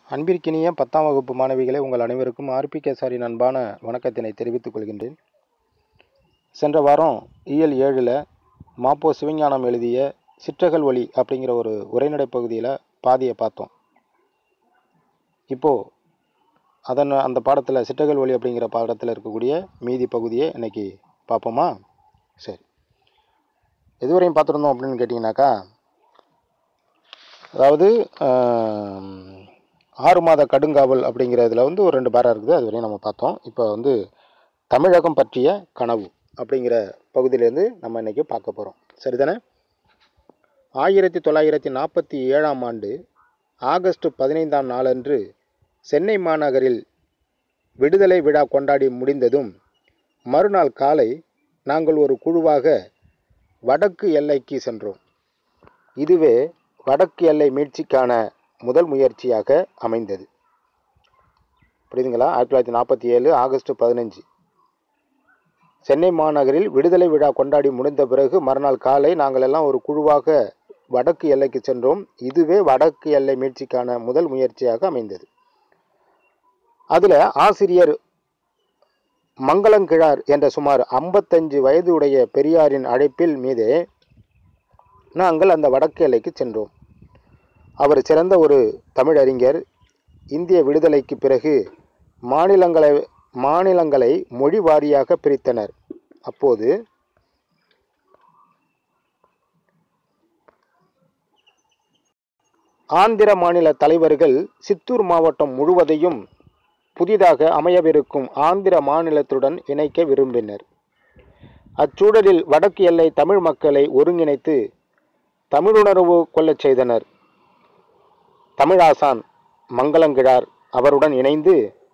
அன்பிற்கினிய பத்தாம் வகுப்பு மாணவிகளே உங்கள் அனைவருக்கும் ஆர்பிகே சாரின் அன்பான வணக்கத்தினை தெரிவித்துக் கொள்கின்றேன் சென்ற வாரம் இயல் ஏழில் மாப்போ சிவஞானம் எழுதிய சிற்றகல் ஒளி அப்படிங்கிற ஒரு உரைநடை பகுதியில் பாதியை பார்த்தோம் இப்போது அதன் அந்த பாடத்தில் சிற்றகல் ஒளி அப்படிங்கிற பாடத்தில் இருக்கக்கூடிய மீதி பகுதியை இன்னைக்கு பார்ப்போமா சரி எதுவரையும் பார்த்துருந்தோம் அப்படின்னு கேட்டிங்கனாக்கா அதாவது ஆம், ஆறு மாத கடுங்காவல் அப்படிங்கிறதுல வந்து ஒரு ரெண்டு பேரா இருக்குது அது வரையும் நம்ம பார்த்தோம் இப்போ வந்து தமிழகம் பற்றிய கனவு அப்படிங்கிற பகுதியிலேருந்து நம்ம இன்னைக்கு பார்க்க போகிறோம் சரிதானே ஆயிரத்தி தொள்ளாயிரத்தி நாற்பத்தி ஏழாம் ஆண்டு ஆகஸ்ட் பதினைந்தாம் நாளன்று சென்னை மாநகரில் விடுதலை விழா கொண்டாடி முடிந்ததும் மறுநாள் காலை நாங்கள் ஒரு குழுவாக வடக்கு எல்லைக்கு சென்றோம் இதுவே வடக்கு எல்லை மீட்சிக்கான முதல் முயற்சியாக அமைந்தது புரியுதுங்களா ஆயிரத்தி தொள்ளாயிரத்தி நாற்பத்தி ஏழு ஆகஸ்ட் பதினஞ்சு சென்னை மாநகரில் விடுதலை விழா கொண்டாடி முடிந்த பிறகு மறுநாள் காலை நாங்கள் எல்லாம் ஒரு குழுவாக வடக்கு எல்லைக்கு சென்றோம் இதுவே வடக்கு எல்லை மீட்சிக்கான முதல் முயற்சியாக அமைந்தது அதில் ஆசிரியர் மங்களங்கிழார் என்ற சுமார் ஐம்பத்தஞ்சு வயது உடைய பெரியாரின் அழைப்பில் மீதே நாங்கள் அந்த வடக்கு எல்லைக்கு சென்றோம் அவர் சிறந்த ஒரு தமிழறிஞர் இந்திய விடுதலைக்கு பிறகு மாநிலங்களை மாநிலங்களை மொழி வாரியாக பிரித்தனர் அப்போது ஆந்திர மாநில தலைவர்கள் சித்தூர் மாவட்டம் முழுவதையும் புதிதாக அமையவிருக்கும் ஆந்திர மாநிலத்துடன் இணைக்க விரும்பினர் அச்சூழலில் வடக்கு எல்லை தமிழ் மக்களை ஒருங்கிணைத்து தமிழுணர்வு கொள்ளச் செய்தனர் தமிழாசான் மங்களங்கிழார் அவருடன் இணைந்து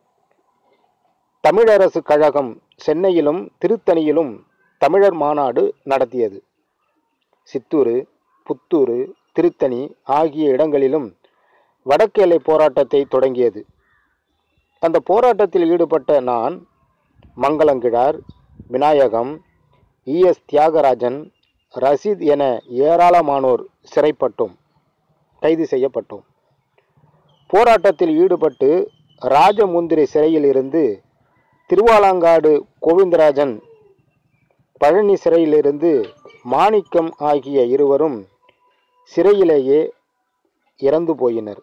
தமிழரசு கழகம் சென்னையிலும் திருத்தணியிலும் தமிழர் மாநாடு நடத்தியது சித்தூரு புத்தூரு திருத்தணி ஆகிய இடங்களிலும் வடக்கு எல்லை போராட்டத்தை தொடங்கியது அந்த போராட்டத்தில் ஈடுபட்ட நான் மங்களங்கிழார் விநாயகம் இஎஸ் தியாகராஜன் ரசீத் என ஏராளமானோர் சிறைப்பட்டோம் கைது செய்யப்பட்டோம் போராட்டத்தில் ஈடுபட்டு ராஜமுந்திரி சிறையில் இருந்து திருவாலாங்காடு கோவிந்தராஜன் பழனி சிறையிலிருந்து மாணிக்கம் ஆகிய இருவரும் சிறையிலேயே இறந்து போயினர்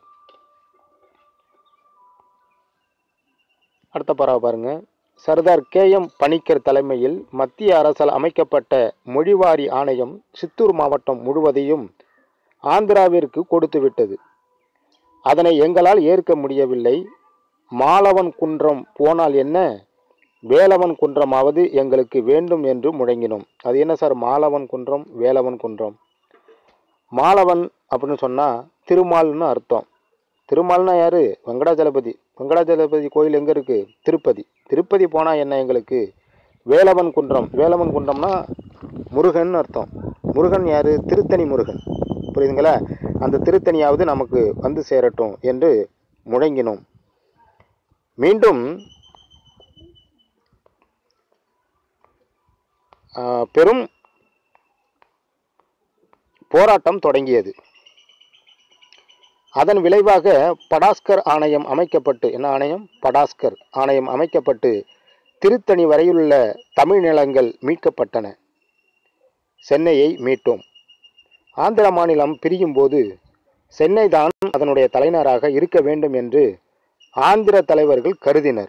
அடுத்த பரவ பாருங்க சர்தார் கே எம் பணிக்கர் தலைமையில் மத்திய அரசால் அமைக்கப்பட்ட மொழிவாரி ஆணையம் சித்தூர் மாவட்டம் முழுவதையும் ஆந்திராவிற்கு கொடுத்துவிட்டது அதனை எங்களால் ஏற்க முடியவில்லை மாலவன் குன்றம் போனால் என்ன வேலவன் குன்றமாவது எங்களுக்கு வேண்டும் என்று முழங்கினோம் அது என்ன சார் மாலவன் குன்றம் வேலவன் குன்றம் மாலவன் அப்படின்னு சொன்னால் திருமால்னு அர்த்தம் திருமால்னா யாரு வெங்கடாஜலபதி வெங்கடாஜலபதி கோயில் எங்கே இருக்கு திருப்பதி திருப்பதி போனால் என்ன எங்களுக்கு வேலவன் குன்றம் வேலவன் குன்றம்னா முருகன் அர்த்தம் முருகன் யாரு திருத்தணி முருகன் புரியுதுங்களா அந்த திருத்தணியாவது நமக்கு வந்து சேரட்டும் என்று முழங்கினோம் மீண்டும் ஆ, பெரும் போராட்டம் தொடங்கியது அதன் விளைவாக படாஸ்கர் ஆணையம் அமைக்கப்பட்டு என்ன ஆணையம் படாஸ்கர் ஆணையம் அமைக்கப்பட்டு திருத்தணி வரையுள்ள தமிழ் நிலங்கள் மீட்கப்பட்டன சென்னையை மீட்டோம் ஆந்திர மாநிலம் பிரியும் போது சென்னை தான் அதனுடைய தலைநகராக இருக்க வேண்டும் என்று ஆந்திர தலைவர்கள் கருதினர்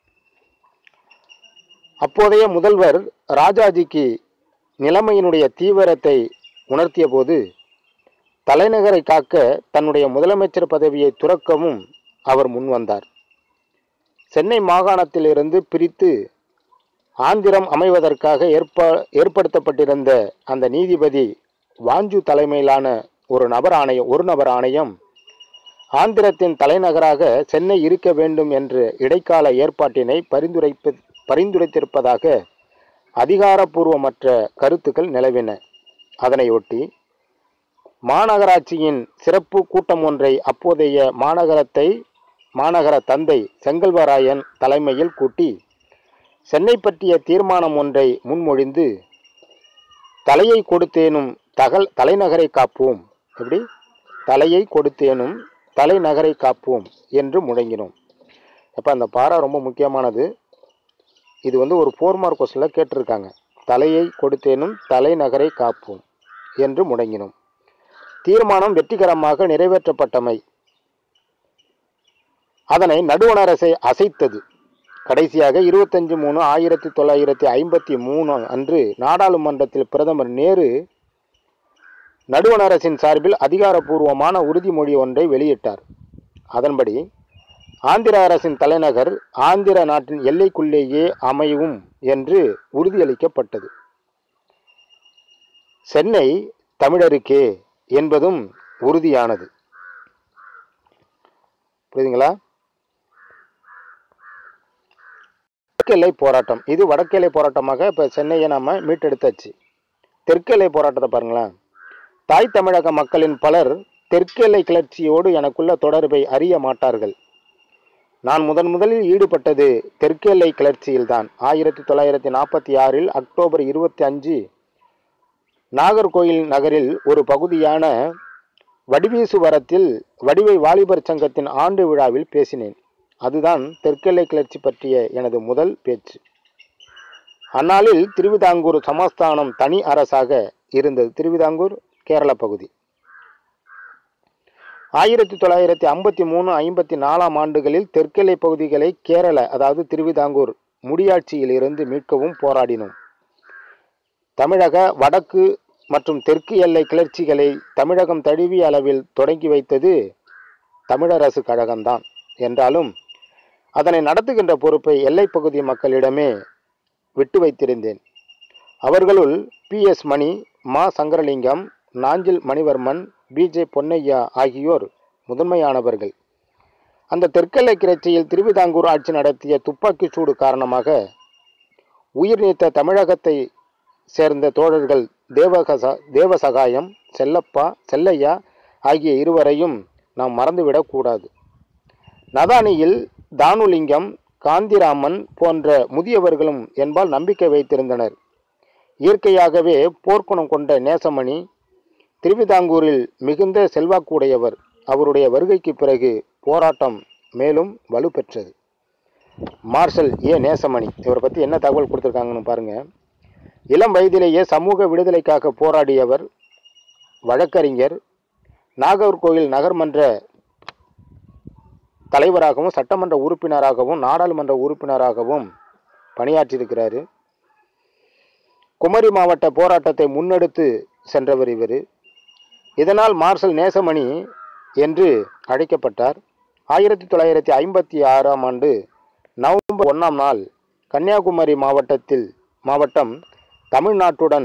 அப்போதைய முதல்வர் ராஜாஜிக்கு நிலைமையினுடைய தீவிரத்தை உணர்த்திய போது தலைநகரை காக்க தன்னுடைய முதலமைச்சர் பதவியை துறக்கவும் அவர் முன்வந்தார் சென்னை மாகாணத்திலிருந்து பிரித்து ஆந்திரம் அமைவதற்காக ஏற்ப ஏற்படுத்தப்பட்டிருந்த அந்த நீதிபதி வாஞ்சு தலைமையிலான ஒரு நபர் ஆணையம் ஒரு நபர் ஆணையம் ஆந்திரத்தின் தலைநகராக சென்னை இருக்க வேண்டும் என்ற இடைக்கால ஏற்பாட்டினை பரிந்துரைப்ப பரிந்துரைத்திருப்பதாக அதிகாரப்பூர்வமற்ற கருத்துக்கள் நிலவின அதனையொட்டி மாநகராட்சியின் சிறப்பு கூட்டம் ஒன்றை அப்போதைய மாநகரத்தை மாநகர தந்தை செங்கல்வராயன் தலைமையில் கூட்டி சென்னை பற்றிய தீர்மானம் ஒன்றை முன்மொழிந்து தலையை கொடுத்தேனும் தகல் தலைநகரை காப்போம் எப்படி தலையை கொடுத்தேனும் தலைநகரை காப்போம் என்று முழங்கினோம் அப்போ அந்த பாரா ரொம்ப முக்கியமானது இது வந்து ஒரு ஃபோர் மார்க் கொஸ்டினில் கேட்டிருக்காங்க தலையை கொடுத்தேனும் தலைநகரை காப்போம் என்று முடங்கினோம் தீர்மானம் வெற்றிகரமாக நிறைவேற்றப்பட்டமை அதனை நடுவண் அரசை அசைத்தது கடைசியாக இருபத்தஞ்சு மூணு ஆயிரத்தி தொள்ளாயிரத்தி ஐம்பத்தி மூணு அன்று நாடாளுமன்றத்தில் பிரதமர் நேரு நடுவண் அரசின் சார்பில் அதிகாரப்பூர்வமான உறுதிமொழி ஒன்றை வெளியிட்டார் அதன்படி ஆந்திர அரசின் தலைநகர் ஆந்திர நாட்டின் எல்லைக்குள்ளேயே அமையும் என்று உறுதியளிக்கப்பட்டது சென்னை தமிழருக்கே என்பதும் உறுதியானது புரியுதுங்களா தெற்கெல்லை போராட்டம் இது வடக்கெல்லை போராட்டமாக இப்போ சென்னையை நம்ம மீட்டெடுத்தாச்சு தெற்கெல்லை போராட்டத்தை பாருங்களேன் தாய் தமிழக மக்களின் பலர் தெற்கெல்லை கிளர்ச்சியோடு எனக்குள்ள தொடர்பை அறிய மாட்டார்கள் நான் முதன் முதலில் ஈடுபட்டது தெற்கெல்லை கிளர்ச்சியில்தான் ஆயிரத்தி தொள்ளாயிரத்தி நாற்பத்தி ஆறில் அக்டோபர் இருபத்தி அஞ்சு நாகர்கோயில் நகரில் ஒரு பகுதியான வடிவீசுவரத்தில் வடிவை வாலிபர் சங்கத்தின் ஆண்டு விழாவில் பேசினேன் அதுதான் தெற்கெல்லை கிளர்ச்சி பற்றிய எனது முதல் பேச்சு அந்நாளில் திருவிதாங்கூர் சமஸ்தானம் தனி அரசாக இருந்தது திருவிதாங்கூர் கேரள பகுதி ஆயிரத்தி தொள்ளாயிரத்தி ஐம்பத்தி மூணு ஐம்பத்தி நாலாம் ஆண்டுகளில் தெற்கெல்லை பகுதிகளை கேரள அதாவது திருவிதாங்கூர் முடியாட்சியில் இருந்து மீட்கவும் போராடினோம் தமிழக வடக்கு மற்றும் தெற்கு எல்லை கிளர்ச்சிகளை தமிழகம் தழுவிய அளவில் தொடங்கி வைத்தது தமிழரசு கழகம்தான் என்றாலும் அதனை நடத்துகின்ற பொறுப்பை எல்லைப்பகுதி மக்களிடமே விட்டு வைத்திருந்தேன் அவர்களுள் பி எஸ் மணி மா சங்கரலிங்கம் நாஞ்சில் மணிவர்மன் பிஜே பொன்னையா ஆகியோர் முதன்மையானவர்கள் அந்த தெற்கெல்லை கிளர்ச்சியில் திருவிதாங்கூர் ஆட்சி நடத்திய துப்பாக்கிச் சூடு காரணமாக உயிர் நீத்த தமிழகத்தை சேர்ந்த தோழர்கள் தேவகசா தேவசகாயம் செல்லப்பா செல்லையா ஆகிய இருவரையும் நாம் மறந்துவிடக்கூடாது நதானியில் தானுலிங்கம் காந்திராமன் போன்ற முதியவர்களும் என்பால் நம்பிக்கை வைத்திருந்தனர் இயற்கையாகவே போர்க்குணம் கொண்ட நேசமணி திருவிதாங்கூரில் மிகுந்த செல்வாக்குடையவர் அவருடைய வருகைக்கு பிறகு போராட்டம் மேலும் வலுப்பெற்றது மார்ஷல் ஏ நேசமணி இவரை பற்றி என்ன தகவல் கொடுத்துருக்காங்கன்னு பாருங்க இளம் வயதிலேயே சமூக விடுதலைக்காக போராடியவர் வழக்கறிஞர் நாகர்கோவில் நகர்மன்ற தலைவராகவும் சட்டமன்ற உறுப்பினராகவும் நாடாளுமன்ற உறுப்பினராகவும் பணியாற்றியிருக்கிறாரு குமரி மாவட்ட போராட்டத்தை முன்னெடுத்து சென்றவர் இவர் இதனால் மார்ஷல் நேசமணி என்று அழைக்கப்பட்டார் ஆயிரத்தி தொள்ளாயிரத்தி ஐம்பத்தி ஆறாம் ஆண்டு நவம்பர் ஒன்றாம் நாள் கன்னியாகுமரி மாவட்டத்தில் மாவட்டம் தமிழ்நாட்டுடன்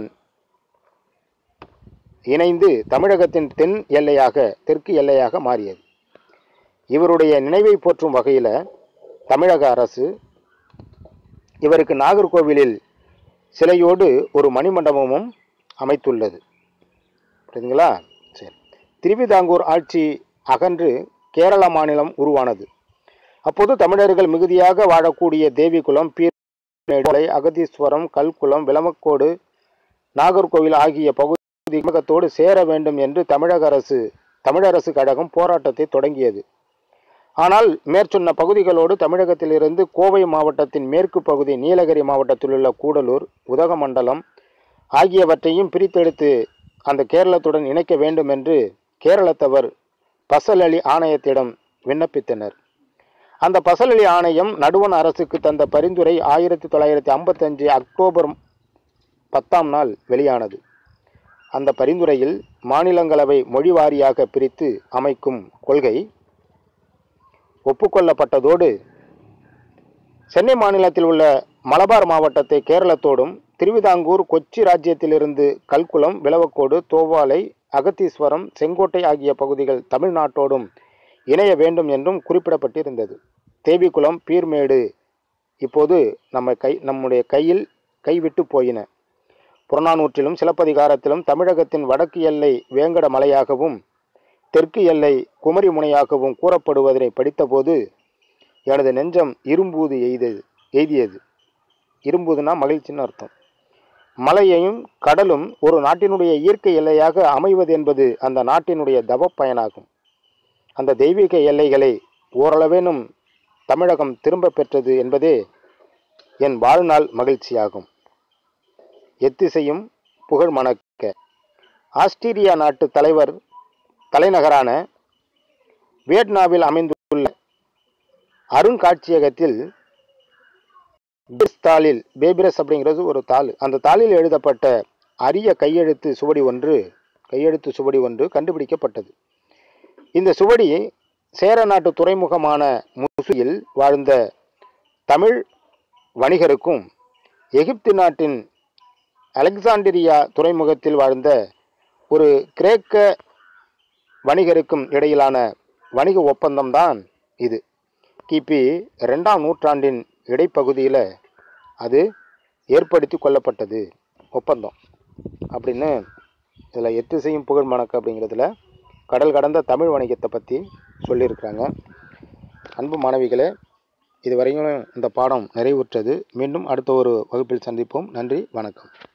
இணைந்து தமிழகத்தின் தென் எல்லையாக தெற்கு எல்லையாக மாறியது இவருடைய நினைவை போற்றும் வகையில் தமிழக அரசு இவருக்கு நாகர்கோவிலில் சிலையோடு ஒரு மணிமண்டபமும் அமைத்துள்ளது புரியுதுங்களா சரி திருவிதாங்கூர் ஆட்சி அகன்று கேரள மாநிலம் உருவானது அப்போது தமிழர்கள் மிகுதியாக வாழக்கூடிய தேவிகுளம் பீர்மேடலை அகதீஸ்வரம் கல்குளம் விளமக்கோடு நாகர்கோவில் ஆகிய பகுதி தமிழகத்தோடு சேர வேண்டும் என்று தமிழக அரசு தமிழரசு கழகம் போராட்டத்தை தொடங்கியது ஆனால் மேற்சொன்ன பகுதிகளோடு தமிழகத்திலிருந்து கோவை மாவட்டத்தின் மேற்கு பகுதி நீலகிரி மாவட்டத்தில் உள்ள கூடலூர் உதகமண்டலம் ஆகியவற்றையும் பிரித்தெடுத்து அந்த கேரளத்துடன் இணைக்க வேண்டும் என்று கேரளத்தவர் பசலலி ஆணையத்திடம் விண்ணப்பித்தனர் அந்த பசலலி ஆணையம் நடுவண் அரசுக்கு தந்த பரிந்துரை ஆயிரத்தி தொள்ளாயிரத்தி ஐம்பத்தஞ்சு அக்டோபர் பத்தாம் நாள் வெளியானது அந்த பரிந்துரையில் மாநிலங்களவை மொழி வாரியாக பிரித்து அமைக்கும் கொள்கை ஒப்புக்கொள்ளப்பட்டதோடு சென்னை மாநிலத்தில் உள்ள மலபார் மாவட்டத்தை கேரளத்தோடும் திருவிதாங்கூர் கொச்சி ராஜ்யத்திலிருந்து கல்குளம் விளவக்கோடு தோவாலை அகத்தீஸ்வரம் செங்கோட்டை ஆகிய பகுதிகள் தமிழ்நாட்டோடும் இணைய வேண்டும் என்றும் குறிப்பிடப்பட்டிருந்தது தேவிக்குளம் பீர்மேடு இப்போது நம்ம கை நம்முடைய கையில் கைவிட்டு போயின புறநானூற்றிலும் சிலப்பதிகாரத்திலும் தமிழகத்தின் வடக்கு எல்லை வேங்கட மலையாகவும் தெற்கு எல்லை குமரி முனையாகவும் கூறப்படுவதனை படித்தபோது எனது நெஞ்சம் இரும்பூது எய்தது எய்தியது இரும்புதுனா மகிழ்ச்சின்னு அர்த்தம் மலையையும் கடலும் ஒரு நாட்டினுடைய இயற்கை எல்லையாக அமைவது என்பது அந்த நாட்டினுடைய தவப் பயனாகும் அந்த தெய்வீக எல்லைகளை ஓரளவேனும் தமிழகம் திரும்ப பெற்றது என்பதே என் வாழ்நாள் மகிழ்ச்சியாகும் எத்திசையும் புகழ் மணக்க ஆஸ்திரியா நாட்டு தலைவர் தலைநகரான வியட்னாவில் அமைந்துள்ள அருங்காட்சியகத்தில் பிஸ் தாளில் பேபிரஸ் அப்படிங்கிறது ஒரு தாள் அந்த தாளில் எழுதப்பட்ட அரிய கையெழுத்து சுவடி ஒன்று கையெழுத்து சுவடி ஒன்று கண்டுபிடிக்கப்பட்டது இந்த சுவடி சேர நாட்டு துறைமுகமான முசுயில் வாழ்ந்த தமிழ் வணிகருக்கும் எகிப்து நாட்டின் அலெக்சாண்டிரியா துறைமுகத்தில் வாழ்ந்த ஒரு கிரேக்க வணிகருக்கும் இடையிலான வணிக ஒப்பந்தம்தான் இது கிபி ரெண்டாம் நூற்றாண்டின் இடைப்பகுதியில் அது ஏற்படுத்தி கொள்ளப்பட்டது ஒப்பந்தம் அப்படின்னு இதில் எத்திசையும் புகழ் மணக்க அப்படிங்கிறதுல கடல் கடந்த தமிழ் வணிகத்தை பற்றி சொல்லியிருக்கிறாங்க அன்பு மாணவிகளே இதுவரையும் இந்த பாடம் நிறைவுற்றது மீண்டும் அடுத்த ஒரு வகுப்பில் சந்திப்போம் நன்றி வணக்கம்